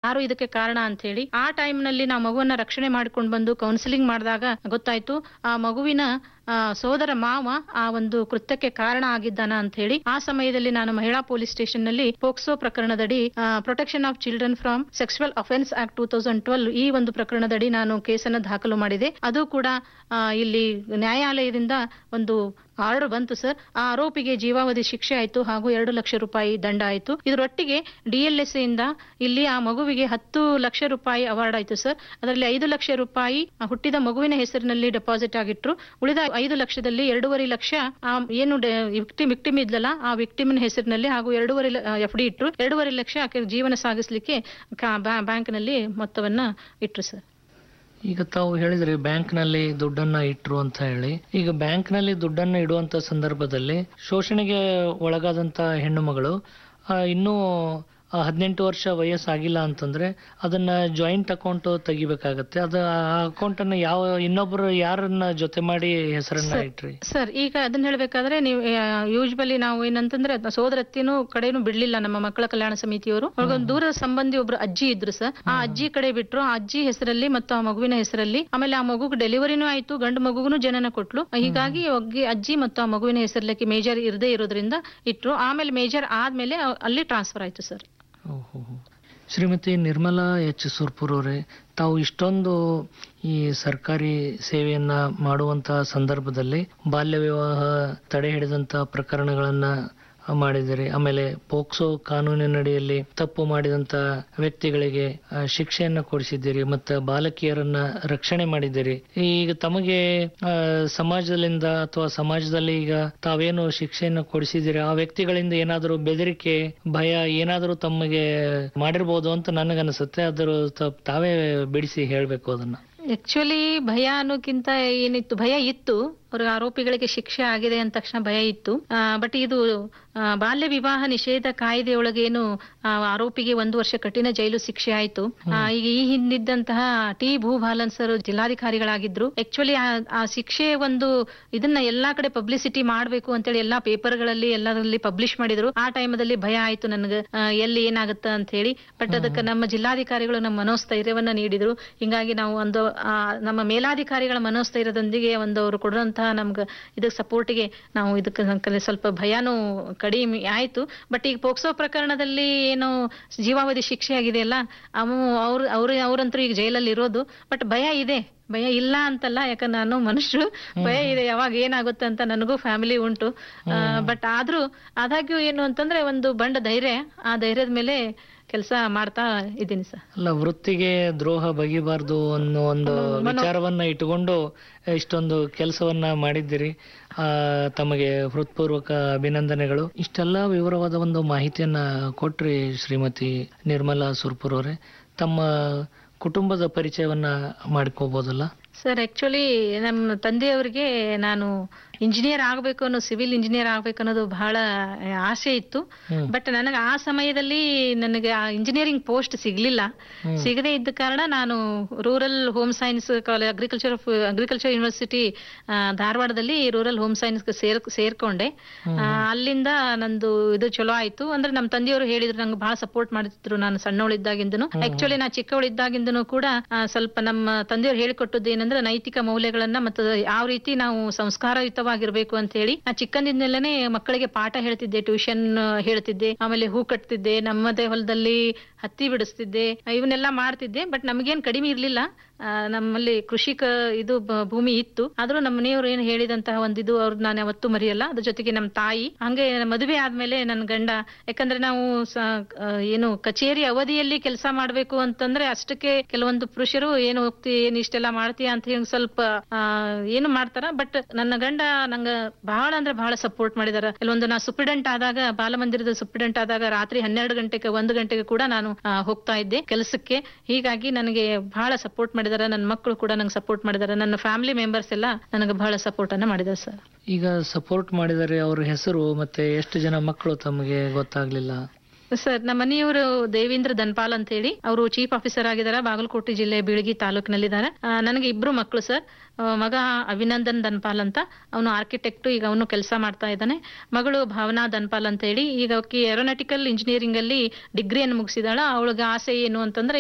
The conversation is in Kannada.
ಯಾರು ಇದಕ್ಕೆ ಕಾರಣ ಅಂತ ಹೇಳಿ ಆ ಟೈಮ್ ನಲ್ಲಿ ನಾವು ಮಗುವನ್ನ ರಕ್ಷಣೆ ಮಾಡ್ಕೊಂಡು ಬಂದು ಕೌನ್ಸಿಲಿಂಗ್ ಮಾಡಿದಾಗ ಗೊತ್ತಾಯ್ತು ಆ ಮಗುವಿನ ಆ, ಸೋದರ ಮಾವ ಆ ಒಂದು ಕೃತ್ಯಕ್ಕೆ ಕಾರಣ ಆಗಿದ್ದಾನ ಅಂತ ಹೇಳಿ ಆ ಸಮಯದಲ್ಲಿ ನಾನು ಮಹಿಳಾ ಪೊಲೀಸ್ ಸ್ಟೇಷನ್ ನಲ್ಲಿ ಪೋಕ್ಸೋ ಪ್ರಕರಣದಡಿ protection of children from sexual offence act two thousand twelve ಈ ಒಂದು ಪ್ರಕರಣದಡಿ ನಾನು ಕೇಸನ್ನು ದಾಖಲು ಮಾಡಿದೆ ಅದು ಕೂಡ ಆ, ಇಲ್ಲಿ ನ್ಯಾಯಾಲಯದಿಂದ ಒಂದು ಆರ್ಡರ್ ಬಂತು ಸರ್ ಆ ಆರೋಪಿಗೆ ಜೀವಾವಧಿ ಶಿಕ್ಷೆ ಆಯ್ತು ಹಾಗೂ ಎರಡು ಲಕ್ಷ ರೂಪಾಯಿ ದಂಡ ಆಯ್ತು ಇದರೊಟ್ಟಿಗೆ ಡಿಎಲ್ಎಸ್ ಇಂದ ಇಲ್ಲಿ ಆ ಮಗುವಿಗೆ ಹತ್ತು ಲಕ್ಷ ರೂಪಾಯಿ ಅವಾರ್ಡ್ ಆಯ್ತು ಸರ್ ಅದರಲ್ಲಿ ಐದು ಲಕ್ಷ ರೂಪಾಯಿ ಆ ಹುಟ್ಟಿದ ಮಗುವಿನ ಹೆಸರಿನಲ್ಲಿ ಡೆಪಾಸಿಟ್ ಆಗಿಟ್ರು ಉಳಿದ ಐದು ಲಕ್ಷದಲ್ಲಿ ಎರಡೂವರೆ ಲಕ್ಷ ಆ ಏನು ವಿಕ್ಟಿಮ್ ವಿಕ್ಟಿಮ್ ಇದ್ಲಲ್ಲ ಆ ವಿಕ್ಟಿಮಿನ ಹೆಸರಿನಲ್ಲಿ ಹಾಗೂ ಎರಡೂವರೆ ಎಫ್ ಡಿ ಇಟ್ರು ಎರಡೂವರೆ ಲಕ್ಷ ಆಕೆ ಜೀವನ ಸಾಗಿಸ್ಲಿಕ್ಕೆ ಬ್ಯಾಂಕ್ ನಲ್ಲಿ ಮೊತ್ತವನ್ನ ಇಟ್ರು ಸರ್ ಈಗ ತಾವು ಹೇಳಿದ್ರಿ ಬ್ಯಾಂಕ್ ನಲ್ಲಿ ದುಡ್ಡನ್ನ ಇಟ್ರು ಅಂತ ಹೇಳಿ ಈಗ ಬ್ಯಾಂಕ್ ನಲ್ಲಿ ದುಡ್ಡನ್ನ ಇಡುವಂತ ಸಂದರ್ಭದಲ್ಲಿ ಶೋಷಣೆಗೆ ಒಳಗಾದಂತ ಹೆಣ್ಣು ಮಗಳು ಆ, ಇನ್ನೂ ಆ, ಹದಿನೆಂಟು ವರ್ಷ ವಯಸ್ಸಾಗಿಲ್ಲ ಅಂತಂದ್ರೆ ಅದನ್ನ ಜಾಯಿಂಟ್ ಅಕೌಂಟ್ ತೆಗಿಬೇಕಾಗತ್ತೆ ಅದು ಆ ಅಕೌಂಟ್ ಅನ್ನ ಯಾವ ಇನ್ನೊಬ್ರು ಯಾರನ್ನ ಜೊತೆ ಮಾಡಿ ಹೆಸರನ್ನ ಸರ್, ಇಟ್ರಿ ಸರ್ ಈಗ ಅದನ್ನ ಹೇಳ್ಬೇಕಾದ್ರೆ ನೀವು ಯೂಶ್ವಲಿ ನಾವು ಏನಂತಂದ್ರೆ ಅದ್ನ ಸೋದರತ್ತಿನೂ ಕಡೆನೂ ಬಿಡ್ಲಿಲ್ಲ ನಮ್ಮ ಮಕ್ಕಳ ಕಲ್ಯಾಣ ಸಮಿತಿಯವರು ಅವ್ರಿಗೊಂದು ದೂರ ಸಂಬಂಧಿ ಒಬ್ರು ಅಜ್ಜಿ ಇದ್ರು ಸರ್ ಆ ಅಜ್ಜಿ ಕಡೆ ಬಿಟ್ರು ಆ ಅಜ್ಜಿ ಹೆಸರಲ್ಲಿ ಮತ್ತು ಆ ಮಗುವಿನ ಹೆಸರಲ್ಲಿ ಆಮೇಲೆ ಆ ಮಗುಗೆ ಡೆಲಿವರಿನೂ ಆಯ್ತು ಗಂಡು ಮಗುಗೂ ಜನನ ಕೊಟ್ಲು ಹೀಗಾಗಿ ಒಗ್ಗಿ ಅಜ್ಜಿ ಮತ್ತು ಆ ಮಗುವಿನ ಹೆಸರಲ್ಲಿಕ್ಕೆ ಮೇಜರ್ ಇರದೇ ಇರೋದ್ರಿಂದ ಇಟ್ರು ಆಮೇಲೆ ಮೇಜರ್ ಆದ್ಮೇಲೆ ಅ- ಅಲ್ಲಿ ಟ್ರಾನ್ಸ್ಫರ್ ಆಯ್ತು ಸರ್ ಓಹೋ ಶ್ರೀಮತಿ ನಿರ್ಮಲಾ ಎಚ್ ಸುರ್ಪುರ್ ಅವರೇ ತಾವು ಇಷ್ಟೊಂದು ಈ ಸರ್ಕಾರಿ ಸೇವೆಯನ್ನ ಮಾಡುವಂತಹ ಸಂದರ್ಭದಲ್ಲಿ ಬಾಲ್ಯ ವಿವಾಹ ತಡೆ ಹಿಡಿದಂತ ಪ್ರಕರಣಗಳನ್ನ ಮಾಡಿದಿರಿ ಆಮೇಲೆ ಪೋಕ್ಸೋ ಕಾನೂನಿನಡಿಯಲ್ಲಿ ತಪ್ಪು ಮಾಡಿದಂತ ವ್ಯಕ್ತಿಗಳಿಗೆ ಆ, ಶಿಕ್ಷೆಯನ್ನ ಕೊಡಿಸಿದ್ದೀರಿ ಮತ್ತೆ ಬಾಲಕಿಯರನ್ನ ರಕ್ಷಣೆ ಮಾಡಿದ್ದೀರಿ ಈಗ ತಮಗೆ ಆ, ಸಮಾಜದಿಂದ ಅಥವಾ ಸಮಾಜದಲ್ಲಿ ಈಗ ತಾವೇನು ಶಿಕ್ಷೆಯನ್ನು ಕೊಡಿಸಿದ್ದೀರಿ ಆ ವ್ಯಕ್ತಿಗಳಿಂದ ಏನಾದರೂ ಬೆದರಿಕೆ ಭಯ ಏನಾದರೂ ತಮಗೆ ಮಾಡಿರ್ಬೋದು ಅಂತ ನನಗನ್ಸುತ್ತೆ ಅದ್ರ ತ- ತಾವೇ ಬಿಡಿಸಿ ಹೇಳ್ಬೇಕು ಅದನ್ನ ಆಕ್ಚುಲಿ ಭಯ ಅನ್ನೋಕ್ಕಿಂತ ಏನಿತ್ತು ಭಯ ಇತ್ತು ಅವ್ರಿಗೆ ಆರೋಪಿಗಳಿಗೆ ಶಿಕ್ಷೆ ಆಗಿದೆ ಅಂದ ತಕ್ಷಣ ಭಯ ಇತ್ತು ಬಟ್ ಇದು ಆ, ಬಾಲ್ಯ ವಿವಾಹ ನಿಷೇಧ ಕಾಯ್ದೆಯೊಳಗೇನು ಆ, ಆರೋಪಿಗೆ ಒಂದು ವರ್ಷ ಕಠಿಣ ಜೈಲು ಶಿಕ್ಷೆ ಆಯ್ತು ಆ, ಈಗ ಈ ಹಿಂದಿದ್ದಂತಹ ಟಿ ಭೂಬಾಲನ್ ಸರ್ ಜಿಲ್ಲಾಧಿಕಾರಿಗಳಾಗಿದ್ರು ಆಕ್ಚುಲಿ ಆ ಶಿಕ್ಷೆ ಒಂದು ಇದನ್ನ ಎಲ್ಲಾ ಕಡೆ ಪಬ್ಲಿಸಿಟಿ ಮಾಡ್ಬೇಕು ಅಂತೇಳಿ ಎಲ್ಲಾ ಪೇಪರ್ಗಳಲ್ಲಿ ಎಲ್ಲರಲ್ಲಿ ಪಬ್ಲಿಷ್ ಮಾಡಿದ್ರು ಆ ಟೈಮಲ್ಲಿ ಭಯ ಆಯ್ತು ನನಗೆ ಆ, ಎಲ್ಲಿ ಏನಾಗುತ್ತ ಅಂತ ಹೇಳಿ ಬಟ್ ಅದಕ್ಕೆ ನಮ್ಮ ಜಿಲ್ಲಾಧಿಕಾರಿಗಳು ನಮ್ಮ ಮನೋಸ್ಥೈರ್ಯವನ್ನ ನೀಡಿದ್ರು ಹಿಂಗಾಗಿ ನಾವು ಒಂದು ಆ, ನಮ್ಮ ಮೇಲಾಧಿಕಾರಿಗಳ ಮನೋಸ್ಥೈರ್ಯದೊಂದಿಗೆ ಒಂದು ಅವರು ಕೊಡುವಂತಹ ನಮ್ಗೆ ಇದಕ್ಕೆ ಸಪೋರ್ಟಿಗೆ ನಾವು ಇದಕ್ಕೆ ನಮ್ಗೆ ಸ್ವಲ್ಪ ಭಯನೂ ಕಡಿಮೆ ಆಯ್ತು ಬಟ್ ಈಗ ಪೋಕ್ಸೋ ಪ್ರಕರಣದಲ್ಲಿ ಏನು ಜೀವಾವಧಿ ಶಿಕ್ಷೆ ಆಗಿದೆಯಲ್ಲ ಅವು ಅವ್ರು ಅವ್ರ ಅವ್ರಂತೂ ಈಗ ಜೈಲಲ್ಲಿ ಇರೋದು ಬಟ್ ಭಯ ಇದೆ ಭಯ ಇಲ್ಲ ಅಂತಲ್ಲ ಯಾಕಂದ್ರೆ ನಾನು ಮನುಷ್ಯರು ಭಯ ಇದೆ ಯಾವಾಗ ಏನಾಗುತ್ತೆ ಅಂತ ನನಗೂ ಫ್ಯಾಮಿಲಿ ಉಂಟು ಬಟ್ ಆದ್ರೂ ಆದಾಗ್ಯೂ ಏನು ಅಂತಂದ್ರೆ ಒಂದು ಬಂಡ ಧೈರ್ಯ ಆ ಧೈರ್ಯದ ಮೇಲೆ ಕೆಲಸ ಮಾಡ್ತಾ ಇದ್ದೀನಿ ಸರ್ ಅಲ್ಲ ವೃತ್ತಿಗೆ ದ್ರೋಹ ಬಗೆಬಾರ್ದು ಅನ್ನೋ ಒಂದು ವಿಚಾರವನ್ನ ಇಟ್ಟುಕೊಂಡು ಇಷ್ಟೊಂದು ಕೆಲಸವನ್ನ ಮಾಡಿದ್ದೀರಿ ಆ ತಮಗೆ ಹೃತ್ಪೂರ್ವಕ ಅಭಿನಂದನೆಗಳು ಇಷ್ಟೆಲ್ಲ ವಿವರವಾದ ಒಂದು ಮಾಹಿತಿಯನ್ನ ಕೊಟ್ರಿ ಶ್ರೀಮತಿ ನಿರ್ಮಲಾ ಸುರ್ಪುರ್ ಅವರೇ ತಮ್ಮ ಕುಟುಂಬದ ಪರಿಚಯವನ್ನ ಮಾಡ್ಕೋಬಹುದಲ್ಲ ಸರ್ ಆಕ್ಚುಲಿ ನಮ್ಮ ತಂದೆಯವರಿಗೆ ನಾನು ಇಂಜಿನಿಯರ್ ಆಗ್ಬೇಕು ಅನ್ನೋ ಸಿವಿಲ್ ಇಂಜಿನಿಯರ್ ಆಗ್ಬೇಕು ಅನ್ನೋದು ಬಹಳ ಆಸೆ ಇತ್ತು ಹ್ಮ್. ಬಟ್ ನನಗೆ ಆ ಸಮಯದಲ್ಲಿ ನನಗೆ ಆ ಇಂಜಿನಿಯರಿಂಗ್ ಪೋಸ್ಟ್ ಸಿಗ್ಲಿಲ್ಲ ಸಿಗದೇ ಇದ್ದ ಕಾರಣ ನಾನು rural home science college agriculture agriculture university ಧಾರವಾಡದಲ್ಲಿ ರೂರಲ್ ಹೋಮ್ ಸೈನ್ಸ್ ಸೇರ್ ಸೇರ್ಕೊಂಡೆ ಆ, ಅಲ್ಲಿಂದ ನಂದು ಇದು ಚಲೋ ಆಯ್ತು ಅಂದ್ರೆ ನಮ್ಮ ತಂದೆಯವರು ಹೇಳಿದ್ರು ನಂಗೆ ಬಹಳ ಸಪೋರ್ಟ್ ಮಾಡ್ತಿದ್ರು ನಾನು ಸಣ್ಣವಳಿದ್ದಾಗಿಂದನು ಆಕ್ಚುಲಿ ನಾ ಚಿಕ್ಕವಳಿದ್ದಾಗಿಂದನು ಕೂಡ ಆ, ಸ್ವಲ್ಪ ನಮ್ಮ ತಂದೆಯವರು ಹೇಳಿಕೊಟ್ಟದ್ದು ಏನಂದ್ರೆ ನೈತಿಕ ಮೌಲ್ಯಗಳನ್ನ ಮತ್ತು ಯಾವ ರೀತಿ ನಾವು ಸಂಸ್ಕಾರಯುತವಾಗಿರ್ಬೇಕು ಅಂತ ಹೇಳಿ ನಾ ಚಿಕ್ಕಂದಿನಲ್ಲೇ ಮಕ್ಕಳಿಗೆ ಪಾಠ ಹೇಳ್ತಿದ್ದೆ ಟ್ಯೂಷನ್ ಹೇಳ್ತಿದ್ದೆ ಆಮೇಲೆ ಹೂ ಕಟ್ತಿದ್ದೆ ನಮ್ಮದೇ ಹೊಲದಲ್ಲಿ ಹತ್ತಿ ಬಿಡಿಸ್ತಿದ್ದೆ ಇವನ್ನೆಲ್ಲ ಮಾಡ್ತಿದ್ದೆ ಬಟ್ ನಮಗೇನ್ ಕಡಿಮೆ ಇರ್ಲಿಲ್ಲ ಆ, ನಮ್ಮಲ್ಲಿ ಕೃಷಿಕ ಇದು ಬ- ಭೂಮಿ ಇತ್ತು ಆದ್ರೂ ನಮ್ಮ ಮನೆಯವರು ಏನು ಹೇಳಿದಂತಹ ಒಂದಿದು ಅವ್ರದ್ದು ನಾನು ಯಾವತ್ತೂ ಮರೆಯಲ್ಲ ಅದ್ರ ಜೊತೆಗೆ ನಮ್ಮ ತಾಯಿ ಹಂಗೆ ಮದುವೆ ಆದ್ಮೇಲೆ ನನ್ನ ಗಂಡ ಯಾಕಂದ್ರೆ ನಾವು ಸ- ಆ, ಏನು ಕಚೇರಿ ಅವಧಿಯಲ್ಲಿ ಕೆಲಸ ಮಾಡ್ಬೇಕು ಅಂತಂದ್ರೆ ಅಷ್ಟಕ್ಕೆ ಕೆಲವೊಂದು ಪುರುಷರು ಏನು ಹೋಗ್ತಿ ಏನ್ ಇಷ್ಟೆಲ್ಲ ಮಾಡ್ತೀಯ ಅಂತ ಹೇಳಿ ಸ್ವಲ್ಪ ಆ, ಏನು ಮಾಡ್ತಾರ ಬಟ್ ನನ್ನ ಗಂಡ ನಂಗ ಬಹಳ ಅಂದ್ರೆ ಬಹಳ ಸಪೋರ್ಟ್ ಮಾಡಿದಾರ ಕೆಲವೊಂದು ನಾ ಸುಪ್ರಿಡೆಂಟ್ ಆದಾಗ ಬಾಲಮಂದಿರದ ಸುಪ್ರಿಡೆಂಟ್ ಆದಾಗ ರಾತ್ರಿ ಹನ್ನೆರಡು ಗಂಟೆಗೆ ಒಂದು ಗಂಟೆಗೆ ಕೂಡ ನಾನು ಆ, ಹೋಗ್ತಾ ಇದ್ದೆ ಕೆಲಸಕ್ಕೆ ಹೀಗಾಗಿ ನನಗೆ ಬಹಳ ಸಪೋರ್ಟ್ ಮಾಡಿದಾರ ನನ್ನ ಮಕ್ಕಳು ಕೂಡ ನಂಗೆ ಸಪೋರ್ಟ್ ಮಾಡಿದಾರೆ ನನ್ನ ಫ್ಯಾಮಿಲಿ ಮೆಂಬರ್ಸ್ ಎಲ್ಲ ನನಗೆ ಬಹಳ ಸಪೋರ್ಟ್ ಅನ್ನ ಮಾಡಿದಾರೆ ಸರ್ ಈಗ ಸಪೋರ್ಟ್ ಮಾಡಿದರೆ ಅವ್ರ ಹೆಸರು ಮತ್ತೆ ಎಷ್ಟು ಜನ ಮಕ್ಕಳು ತಮಗೆ ಗೊತ್ತಾಗ್ಲಿಲ್ಲ ಸರ್ ನಮ್ಮ ಮನೆಯವರು ದೇವೇಂದ್ರ ದನ್ಪಾಲ್ ಅಂತ ಹೇಳಿ ಅವರು ಚೀಫ್ ಆಫೀಸರ್ ಆಗಿದ್ದಾರೆ ಬಾಗಲಕೋಟೆ ಜಿಲ್ಲೆ ಬೀಳಗಿ ತಾಲೂಕಿನಲ್ಲಿದ್ದಾರೆ ಆ, ನನಗೆ ಇಬ್ರು ಮಕ್ಕಳು ಸರ್ ಆ, ಮಗ ಅಭಿನಂದನ್ ದನ್ಪಾಲ್ ಅಂತ ಅವನು ಆರ್ಕಿಟೆಕ್ಟ್ ಈಗ ಅವನು ಕೆಲಸ ಮಾಡ್ತಾ ಇದ್ದಾನೆ ಮಗಳು ಭಾವನಾ ದನ್ಪಾಲ್ ಅಂತ ಹೇಳಿ ಈಗ ಆಕಿ ಏರೋನಾಟಿಕಲ್ ಇಂಜಿನಿಯರಿಂಗ್ ಅಲ್ಲಿ ಡಿಗ್ರಿಯನ್ನು ಮುಗಿಸಿದಾಳ ಅವಳಿಗೆ ಆಸೆ ಏನು ಅಂತಂದ್ರೆ